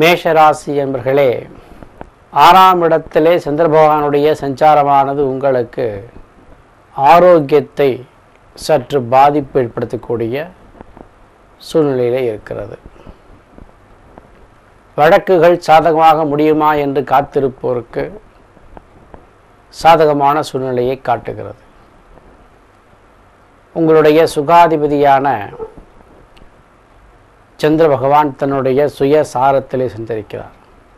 மேஷராசி என்பர்களே ஆறாம் இடத்திலே சந்திர பகவானுடைய சஞ்சாரமானது உங்களுக்கு ஆரோக்கியத்தை சற்று பாதிப்பு ஏற்படுத்தக்கூடிய சூழ்நிலையிலே இருக்கிறது வழக்குகள் சாதகமாக முடியுமா என்று காத்திருப்போருக்கு சாதகமான சூழ்நிலையை காட்டுகிறது உங்களுடைய சுகாதிபதியான சந்திர பகவான் தன்னுடைய சுய சாரத்திலே சஞ்சரிக்கிறார்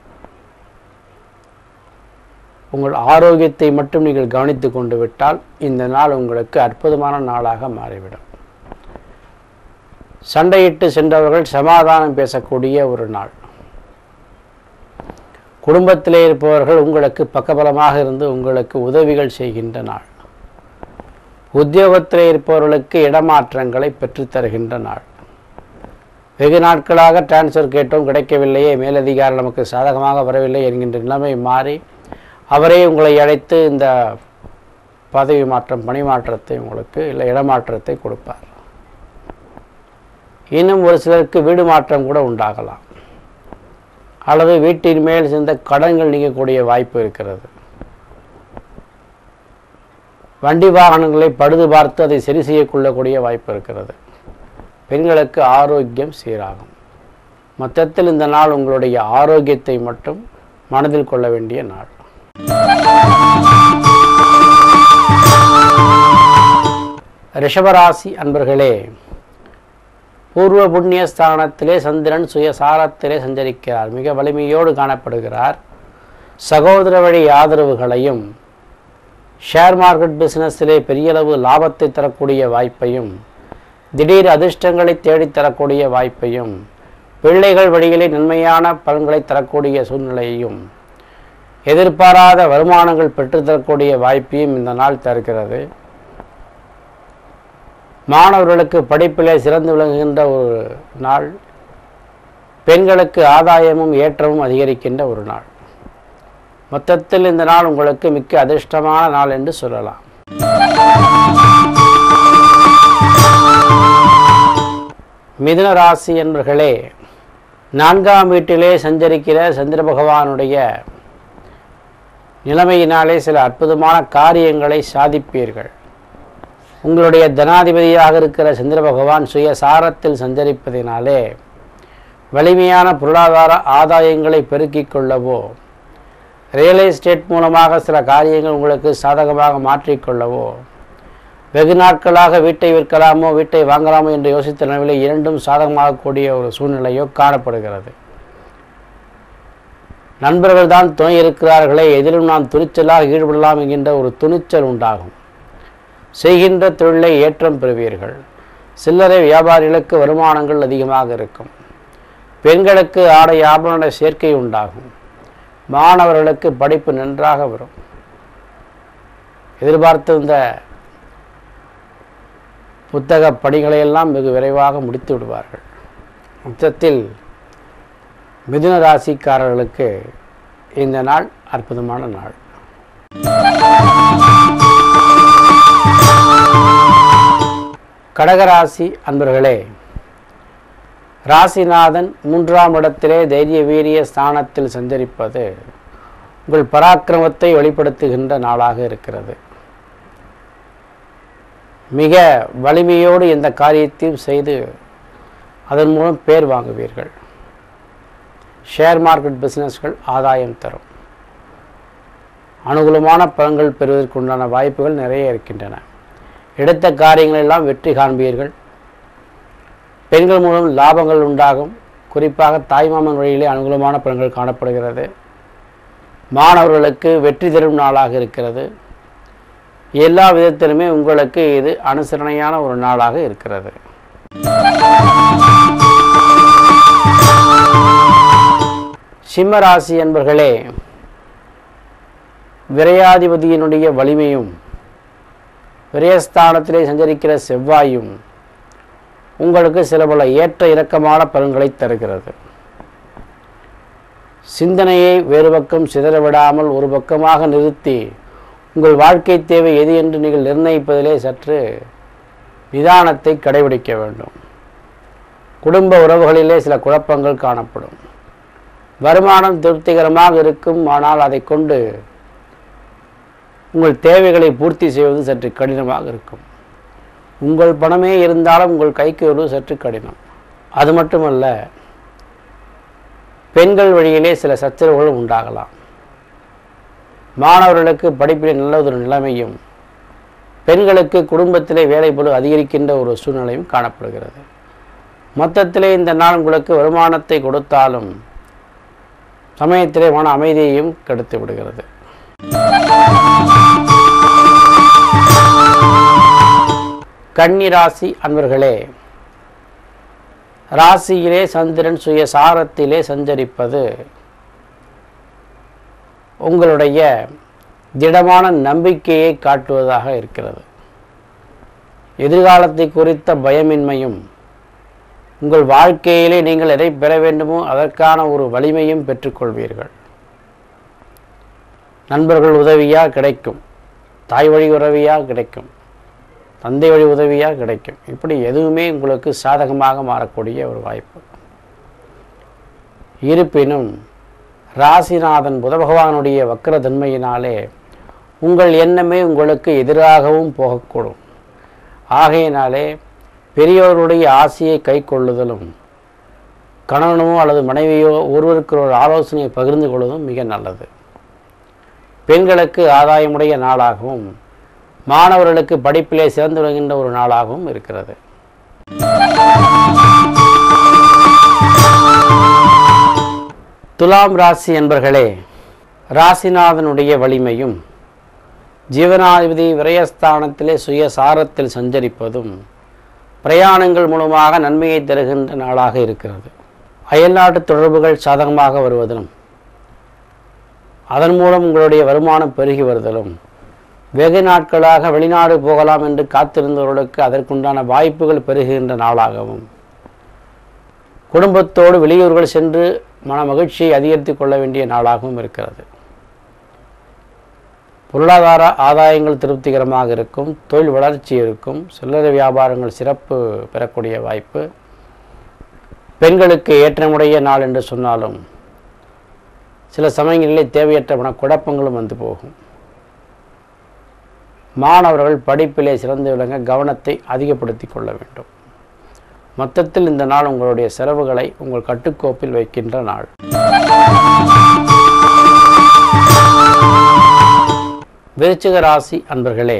உங்கள் ஆரோக்கியத்தை மட்டும் நீங்கள் கவனித்து கொண்டு விட்டால் இந்த நாள் உங்களுக்கு அற்புதமான நாளாக மாறிவிடும் சண்டையிட்டு சென்றவர்கள் சமாதானம் பேசக்கூடிய ஒரு நாள் குடும்பத்திலே இருப்பவர்கள் உங்களுக்கு பக்கபலமாக இருந்து உங்களுக்கு உதவிகள் செய்கின்ற நாள் உத்தியோகத்திலே இருப்பவர்களுக்கு இடமாற்றங்களை பெற்றுத்தருகின்ற நாள் வெகு நாட்களாக டிரான்ஸ்ஃபர் கேட்டோம் கிடைக்கவில்லையே மேலதிகாரி நமக்கு சாதகமாக வரவில்லை என்கின்ற நிலைமை மாறி அவரே உங்களை அழைத்து இந்த பதவி மாற்றம் பணி மாற்றத்தை உங்களுக்கு இல்லை இடமாற்றத்தை கொடுப்பார் இன்னும் ஒரு சிலருக்கு வீடு மாற்றம் கூட உண்டாகலாம் அல்லது வீட்டின் மேல் சேர்ந்த கடன்கள் நீங்கக்கூடிய வாய்ப்பு இருக்கிறது வண்டி வாகனங்களை பழுது பார்த்து அதை சரி செய்யக்கொள்ளக்கூடிய வாய்ப்பு இருக்கிறது பெண்களுக்கு ஆரோக்கியம் சீராகும் மொத்தத்தில் இந்த நாள் உங்களுடைய ஆரோக்கியத்தை மட்டும் மனதில் கொள்ள வேண்டிய நாள் ரிஷபராசி அன்பர்களே பூர்வ புண்ணிய ஸ்தானத்திலே சந்திரன் சுயசாரத்திலே சஞ்சரிக்கிறார் மிக வலிமையோடு காணப்படுகிறார் சகோதர வழி ஆதரவுகளையும் ஷேர் மார்க்கெட் பிஸ்னஸிலே பெரியளவு லாபத்தை தரக்கூடிய வாய்ப்பையும் திடீர் அதிர்ஷ்டங்களை தேடித் தரக்கூடிய வாய்ப்பையும் பிள்ளைகள் வழியிலே நன்மையான பலன்களை தரக்கூடிய சூழ்நிலையையும் எதிர்பாராத வருமானங்கள் பெற்றுத்தரக்கூடிய வாய்ப்பையும் இந்த நாள் தருகிறது மாணவர்களுக்கு படிப்பிலே சிறந்து விளங்குகின்ற ஒரு நாள் பெண்களுக்கு ஆதாயமும் ஏற்றமும் அதிகரிக்கின்ற ஒரு நாள் மொத்தத்தில் இந்த நாள் உங்களுக்கு மிக்க அதிர்ஷ்டமான நாள் என்று சொல்லலாம் மிதுன ராசி என்பர்களே நான்காம் வீட்டிலே சஞ்சரிக்கிற சந்திர பகவானுடைய நிலைமையினாலே சில அற்புதமான காரியங்களை சாதிப்பீர்கள் உங்களுடைய தனாதிபதியாக இருக்கிற சந்திர பகவான் சுய சாரத்தில் சஞ்சரிப்பதினாலே வலிமையான பொருளாதார ஆதாயங்களை பெருக்கிக் கொள்ளவோ ரியல் எஸ்டேட் மூலமாக சில காரியங்கள் உங்களுக்கு சாதகமாக மாற்றிக்கொள்ளவோ வெகு நாட்களாக வீட்டை விற்கலாமோ வீட்டை வாங்கலாமோ என்று யோசித்த நிலையில் இரண்டும் சாதகமாகக்கூடிய ஒரு சூழ்நிலையோ காணப்படுகிறது நண்பர்கள் தான் துணை இருக்கிறார்களே எதிலும் நாம் துணிச்சலாக ஈடுபடலாம் என்கின்ற ஒரு துணிச்சல் உண்டாகும் செய்கின்ற தொழிலை ஏற்றம் பெறுவீர்கள் சில்லறை வியாபாரிகளுக்கு வருமானங்கள் அதிகமாக இருக்கும் பெண்களுக்கு ஆடை ஆபரண சேர்க்கை உண்டாகும் மாணவர்களுக்கு படிப்பு நன்றாக வரும் எதிர்பார்த்திருந்த புத்தக பணிகளையெல்லாம் வெகு விரைவாக முடித்து விடுவார்கள் மொத்தத்தில் மிதுன ராசிக்காரர்களுக்கு இந்த நாள் அற்புதமான நாள் கடகராசி அன்பர்களே ராசிநாதன் மூன்றாம் இடத்திலே தைரிய வீரிய ஸ்தானத்தில் சஞ்சரிப்பது உங்கள் பராக்கிரமத்தை வெளிப்படுத்துகின்ற நாளாக இருக்கிறது மிக வலிமையோடு இந்த காரியத்தையும் செய்து அதன் மூலம் பேர் வாங்குவீர்கள் ஷேர் மார்க்கெட் பிஸ்னஸ்கள் ஆதாயம் தரும் அனுகூலமான பலன்கள் பெறுவதற்குண்டான வாய்ப்புகள் நிறைய இருக்கின்றன எடுத்த காரியங்கள் எல்லாம் வெற்றி காண்பீர்கள் பெண்கள் மூலம் லாபங்கள் உண்டாகும் குறிப்பாக தாய்மாமன் வழியிலே அனுகூலமான பலன்கள் காணப்படுகிறது மாணவர்களுக்கு வெற்றி தரும் நாளாக இருக்கிறது எல்லா விதத்திலுமே உங்களுக்கு இது அனுசரணையான ஒரு நாளாக இருக்கிறது சிம்ம ராசி என்பர்களே விரையாதிபதியினுடைய வலிமையும் விரயஸ்தானத்திலே சஞ்சரிக்கிற செவ்வாயும் உங்களுக்கு சில பல ஏற்ற இறக்கமான பலன்களை தருகிறது சிந்தனையை வேறு பக்கம் சிதறவிடாமல் ஒரு பக்கமாக நிறுத்தி உங்கள் வாழ்க்கை தேவை எது என்று நீங்கள் நிர்ணயிப்பதிலே சற்று நிதானத்தை கடைபிடிக்க வேண்டும் குடும்ப உறவுகளிலே சில குழப்பங்கள் காணப்படும் வருமானம் திருப்திகரமாக இருக்கும் ஆனால் அதை கொண்டு உங்கள் தேவைகளை பூர்த்தி செய்வது சற்று கடினமாக இருக்கும் உங்கள் பணமே இருந்தாலும் உங்கள் கைக்கு வருவது சற்று கடினம் அது மட்டுமல்ல பெண்கள் வழியிலே சில சச்சரவுகளும் உண்டாகலாம் மாணவர்களுக்கு படிப்பிலே நல்ல ஒரு நிலைமையும் பெண்களுக்கு குடும்பத்திலே வேலைப்பளு அதிகரிக்கின்ற ஒரு சூழ்நிலையும் காணப்படுகிறது மொத்தத்திலே இந்த நாள் உங்களுக்கு வருமானத்தை கொடுத்தாலும் சமயத்திலே மன அமைதியையும் கெடுத்து விடுகிறது கன்னி ராசி அன்பர்களே ராசியிலே சந்திரன் சுய சாரத்திலே சஞ்சரிப்பது உங்களுடைய திடமான நம்பிக்கையை காட்டுவதாக இருக்கிறது எதிர்காலத்தை குறித்த பயமின்மையும் உங்கள் வாழ்க்கையிலே நீங்கள் எதை பெற வேண்டுமோ அதற்கான ஒரு வலிமையும் பெற்றுக்கொள்வீர்கள் நண்பர்கள் உதவியாக கிடைக்கும் தாய் வழி உதவியாக கிடைக்கும் தந்தை வழி உதவியாக கிடைக்கும் இப்படி எதுவுமே உங்களுக்கு சாதகமாக மாறக்கூடிய ஒரு வாய்ப்பு இருப்பினும் ராசிநாதன் புத பகவானுடைய வக்கரதன்மையினாலே உங்கள் எண்ணமே உங்களுக்கு எதிராகவும் போகக்கூடும் ஆகையினாலே பெரியோருடைய ஆசையை கை கொள்ளுதலும் கணவனோ அல்லது மனைவியோ ஒருவருக்கு ஒரு ஆலோசனையை பகிர்ந்து கொள்வதும் மிக நல்லது பெண்களுக்கு ஆதாயமுடைய நாளாகவும் மாணவர்களுக்கு படிப்பிலே சிறந்து விளங்குகின்ற ஒரு நாளாகவும் இருக்கிறது துலாம் ராசி என்பர்களே ராசிநாதனுடைய வலிமையும் ஜீவனாதிபதி விரயஸ்தானத்திலே சுயசாரத்தில் சஞ்சரிப்பதும் பிரயாணங்கள் மூலமாக நன்மையை தருகின்ற நாளாக இருக்கிறது அயல்நாட்டு தொடர்புகள் சாதகமாக வருவதிலும் அதன் மூலம் உங்களுடைய வருமானம் பெருகி வருதலும் வெகு நாட்களாக வெளிநாடு போகலாம் என்று காத்திருந்தவர்களுக்கு அதற்குண்டான வாய்ப்புகள் பெருகுகின்ற நாளாகவும் குடும்பத்தோடு வெளியூர்கள் சென்று மன மகிழ்ச்சியை அதிகரித்து கொள்ள வேண்டிய நாளாகவும் இருக்கிறது பொருளாதார ஆதாயங்கள் திருப்திகரமாக இருக்கும் தொழில் வளர்ச்சி இருக்கும் சில்லறை வியாபாரங்கள் சிறப்பு பெறக்கூடிய வாய்ப்பு பெண்களுக்கு ஏற்றமுடைய நாள் என்று சொன்னாலும் சில சமயங்களிலே தேவையற்ற மன குழப்பங்களும் வந்து போகும் மாணவர்கள் படிப்பிலே சிறந்து விளங்க கவனத்தை அதிகப்படுத்தி கொள்ள வேண்டும் மொத்தத்தில் இந்த நாள் உங்களுடைய செலவுகளை உங்கள் கட்டுக்கோப்பில் வைக்கின்ற நாள் விருச்சிக ராசி அன்பர்களே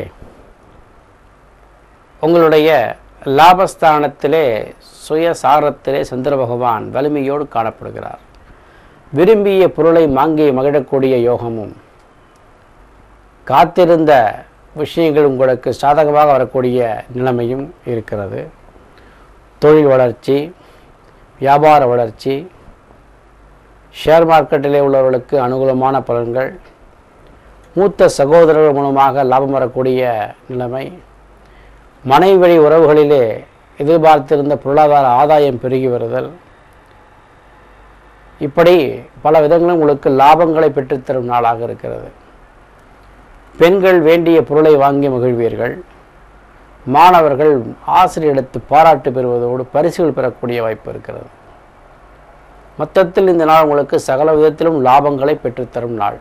உங்களுடைய லாபஸ்தானத்திலே சுயசாரத்திலே சந்திர பகவான் வலிமையோடு காணப்படுகிறார் விரும்பிய பொருளை வாங்கி மகிழக்கூடிய யோகமும் காத்திருந்த விஷயங்கள் உங்களுக்கு சாதகமாக வரக்கூடிய நிலைமையும் இருக்கிறது தொழில் வளர்ச்சி வியாபார வளர்ச்சி ஷேர் மார்க்கெட்டிலே உள்ளவர்களுக்கு அனுகூலமான பலன்கள் மூத்த சகோதரர்கள் மூலமாக லாபம் வரக்கூடிய நிலைமை மனைவி வழி உறவுகளிலே எதிர்பார்த்திருந்த பொருளாதார ஆதாயம் பெருகி வருதல் இப்படி பல விதங்களும் உங்களுக்கு லாபங்களை பெற்றுத்தரும் நாளாக இருக்கிறது பெண்கள் வேண்டிய பொருளை வாங்கி மகிழ்வீர்கள் மாணவர்கள் ஆசிரியரிடத்து பாராட்டு பெறுவதோடு பரிசுகள் பெறக்கூடிய வாய்ப்பு இருக்கிறது மொத்தத்தில் இந்த நாள் உங்களுக்கு சகல விதத்திலும் லாபங்களை பெற்றுத்தரும் நாள்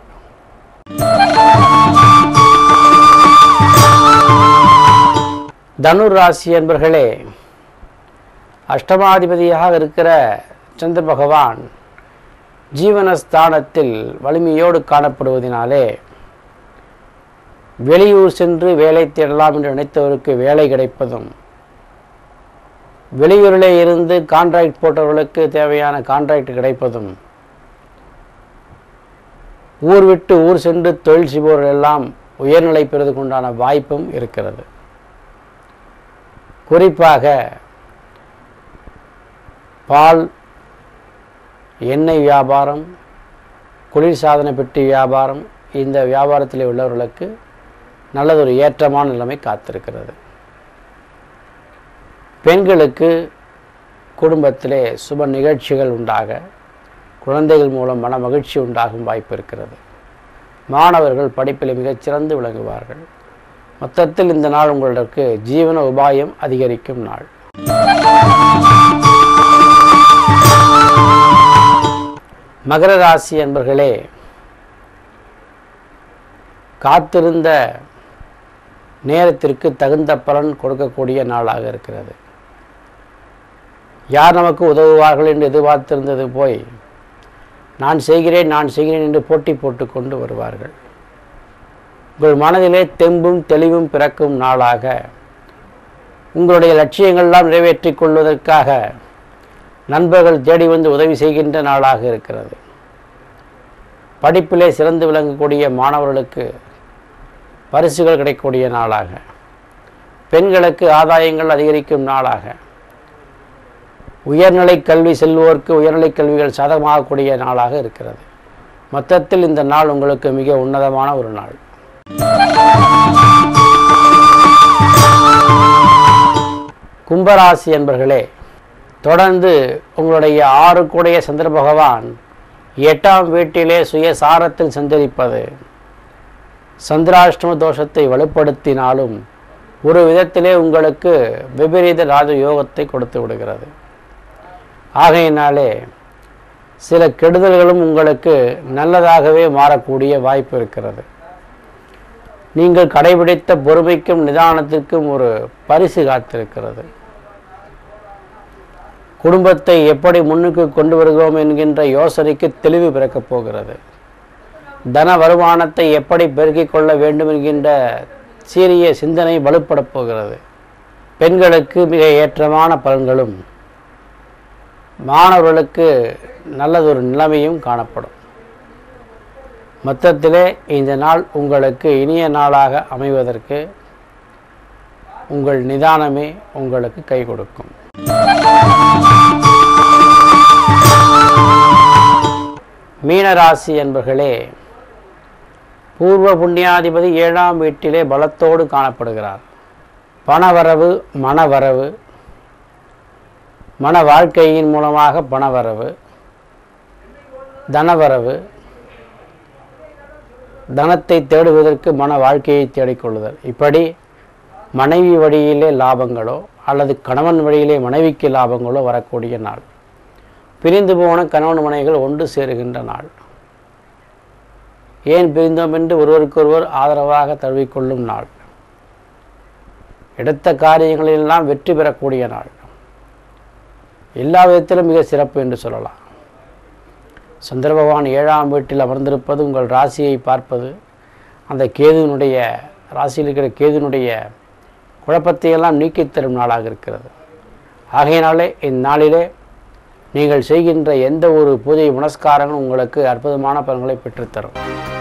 தனுர் ராசி என்பர்களே அஷ்டமாதிபதியாக இருக்கிற சந்திர பகவான் ஜீவனஸ்தானத்தில் வலிமையோடு காணப்படுவதினாலே வெளியூர் சென்று வேலை தேடலாம் என்று நினைத்தவருக்கு வேலை கிடைப்பதும் வெளியூரிலே இருந்து கான்ட்ராக்ட் போட்டவர்களுக்கு தேவையான கான்ட்ராக்ட் கிடைப்பதும் ஊர் விட்டு ஊர் சென்று தொழில் செய்பவர்கள் எல்லாம் உயர்நிலை பெறுவதற்கு உண்டான வாய்ப்பும் இருக்கிறது குறிப்பாக பால் எண்ணெய் வியாபாரம் குளிர்சாதன பெட்டி வியாபாரம் இந்த வியாபாரத்தில் உள்ளவர்களுக்கு நல்லதொரு ஏற்றமான நிலைமை காத்திருக்கிறது பெண்களுக்கு குடும்பத்திலே சுப நிகழ்ச்சிகள் உண்டாக குழந்தைகள் மூலம் மன மகிழ்ச்சி உண்டாகும் வாய்ப்பு இருக்கிறது மாணவர்கள் படிப்பில் மிகச்சிறந்து விளங்குவார்கள் மொத்தத்தில் இந்த நாள் உங்களுக்கு ஜீவன உபாயம் அதிகரிக்கும் நாள் மகர ராசி என்பர்களே காத்திருந்த நேரத்திற்கு தகுந்த பலன் கொடுக்கக்கூடிய நாளாக இருக்கிறது யார் நமக்கு உதவுவார்கள் என்று எதிர்பார்த்திருந்தது போய் நான் செய்கிறேன் நான் செய்கிறேன் என்று போட்டி போட்டு கொண்டு வருவார்கள் உங்கள் மனதிலே தெம்பும் தெளிவும் பிறக்கும் நாளாக உங்களுடைய லட்சியங்கள்லாம் நிறைவேற்றிக் கொள்வதற்காக நண்பர்கள் தேடி வந்து உதவி செய்கின்ற நாளாக இருக்கிறது படிப்பிலே சிறந்து விளங்கக்கூடிய மாணவர்களுக்கு பரிசுகள் கிடைக்கக்கூடிய நாளாக பெண்களுக்கு ஆதாயங்கள் அதிகரிக்கும் நாளாக உயர்நிலை கல்வி செல்வோருக்கு உயர்நிலை கல்விகள் சாதகமாகக்கூடிய நாளாக இருக்கிறது மொத்தத்தில் இந்த நாள் உங்களுக்கு மிக உன்னதமான ஒரு நாள் கும்பராசி என்பர்களே தொடர்ந்து உங்களுடைய ஆறு கூடைய சந்திர பகவான் எட்டாம் வீட்டிலே சுயசாரத்தில் சஞ்சரிப்பது சந்திராஷ்டம தோஷத்தை வலுப்படுத்தினாலும் ஒரு விதத்திலே உங்களுக்கு விபரீத ராஜ யோகத்தை கொடுத்து விடுகிறது ஆகையினாலே சில கெடுதல்களும் உங்களுக்கு நல்லதாகவே மாறக்கூடிய வாய்ப்பு இருக்கிறது நீங்கள் கடைபிடித்த பொறுமைக்கும் நிதானத்திற்கும் ஒரு பரிசு காத்திருக்கிறது குடும்பத்தை எப்படி முன்னுக்கு கொண்டு வருகிறோம் என்கின்ற யோசனைக்கு தெளிவு பிறக்கப் போகிறது தன வருமானத்தை எப்படி பெருக்கிக் கொள்ள வேண்டும் என்கின்ற சீரிய சிந்தனை வலுப்படப் போகிறது பெண்களுக்கு மிக ஏற்றமான பலன்களும் மாணவர்களுக்கு நல்லதொரு நிலைமையும் காணப்படும் மொத்தத்திலே இந்த நாள் உங்களுக்கு இனிய நாளாக அமைவதற்கு உங்கள் நிதானமே உங்களுக்கு கை கொடுக்கும் மீனராசி என்பர்களே பூர்வ புண்ணியாதிபதி ஏழாம் வீட்டிலே பலத்தோடு காணப்படுகிறார் பணவரவு மனவரவு மன வாழ்க்கையின் மூலமாக பணவரவு தனவரவு தனத்தை தேடுவதற்கு மன வாழ்க்கையை தேடிக்கொள்ளுதல் இப்படி மனைவி வழியிலே லாபங்களோ அல்லது கணவன் வழியிலே மனைவிக்கு லாபங்களோ வரக்கூடிய நாள் பிரிந்து போன கணவன் மனைவிகள் ஒன்று சேருகின்ற நாள் ஏன் பிரிந்தோம் என்று ஒருவருக்கொருவர் ஆதரவாக தழுவிக்கொள்ளும் நாள் எடுத்த காரியங்களிலெல்லாம் வெற்றி பெறக்கூடிய நாள் எல்லா விதத்திலும் மிக சிறப்பு என்று சொல்லலாம் சந்திர பகவான் ஏழாம் வீட்டில் அமர்ந்திருப்பது உங்கள் ராசியை பார்ப்பது அந்த கேதுனுடைய ராசியில் இருக்கிற கேதுனுடைய குழப்பத்தையெல்லாம் நீக்கித் தரும் நாளாக இருக்கிறது ஆகையினாலே இந்நாளிலே நீங்கள் செய்கின்ற எந்த ஒரு பூஜை புனஸ்காரங்களும் உங்களுக்கு அற்புதமான பலன்களை பெற்றுத்தரும்